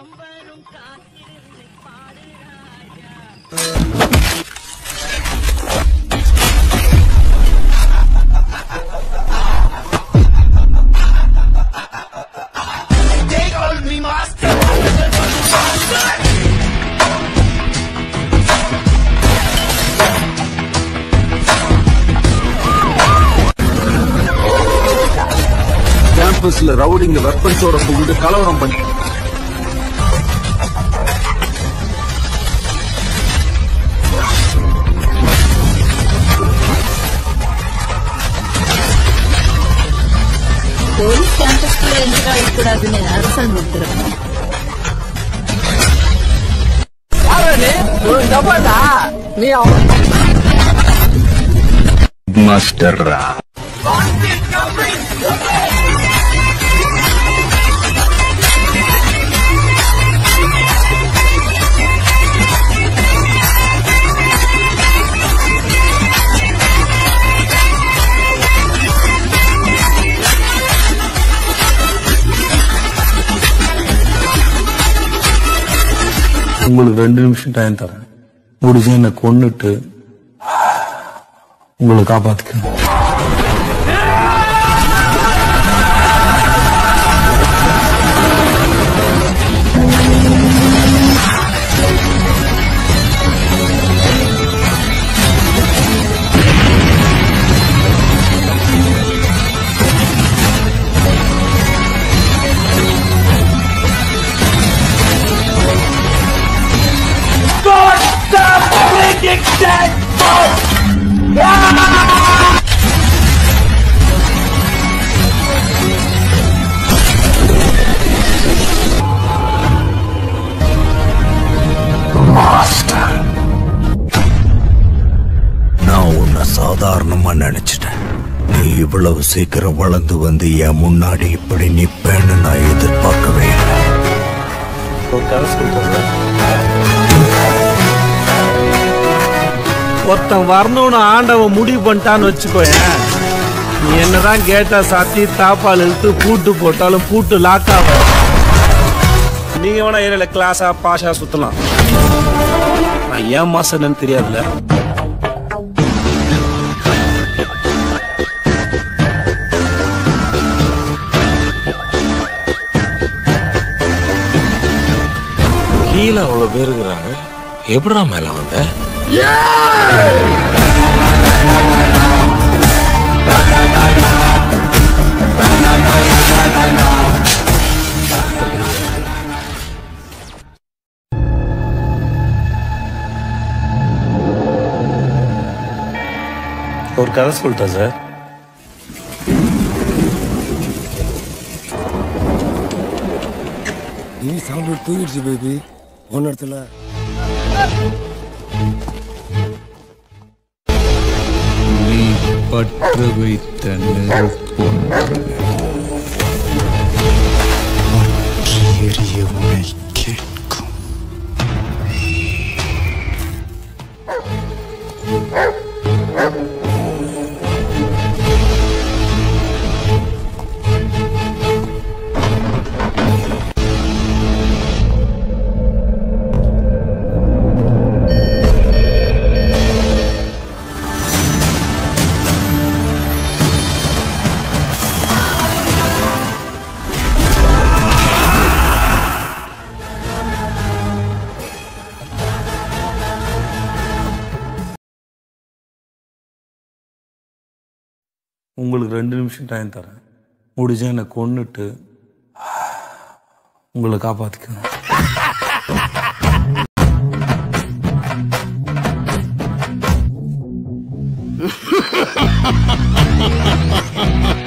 கேம்பஸ்ல ரவுடிங்க வெப்பன்ஸோட புகுந்து கலவரம் பண்ணி போலீஸ் கேம்பஸ்குள்ள என்டர் ஆகக்கூடாதுன்னு அரசாங்கம் உத்தரவு மாஸ்டர் உங்களுக்கு ரெண்டு நிமிஷம் டைம் தரேன் முடிஞ்ச என்னை கொன்னுட்டு உங்களை காப்பாத்திக்கணும் நான் உன்னை சாதாரணமா நினைச்சிட்டேன் நீ இவ்வளவு சீக்கிரம் வளர்ந்து வந்து என் முன்னாடி இப்படி நிப்பேன்னு நான் எதிர்பார்க்கவே இல்லை ஒருத்தன் வரணும்னு ஆண்டவன் முடிவு பண்ணிட்டான்னு வச்சுக்கோயேன் நீ என்னதான் கேட்டா சாத்தி தாப்பால் இழுத்து பூட்டு போட்டாலும் பூட்டு லாக் ஆகும் நீங்க வேணா ஏரியால கிளாஸா பாஷா சுத்தலாம் நான் ஏன் மாசன்னு தெரியாதுல்ல கீழே அவ்வளவு பேர் இருக்கிறாங்க எப்படா மேல வந்த ஒரு கதை சொல்லிட்டேன் சார் நீ சாப்பிட்டு தூங்கிடுச்சு பேபி ஒன்ன இடத்துல பற்ற வைத்த நெருப்பொன்று எரியவனை கேட்கும் உங்களுக்கு ரெண்டு நிமிஷம் டைம் தரேன் முடிஞ்ச என்னை கொன்னுட்டு உங்களை காப்பாத்திக்கணும் Ha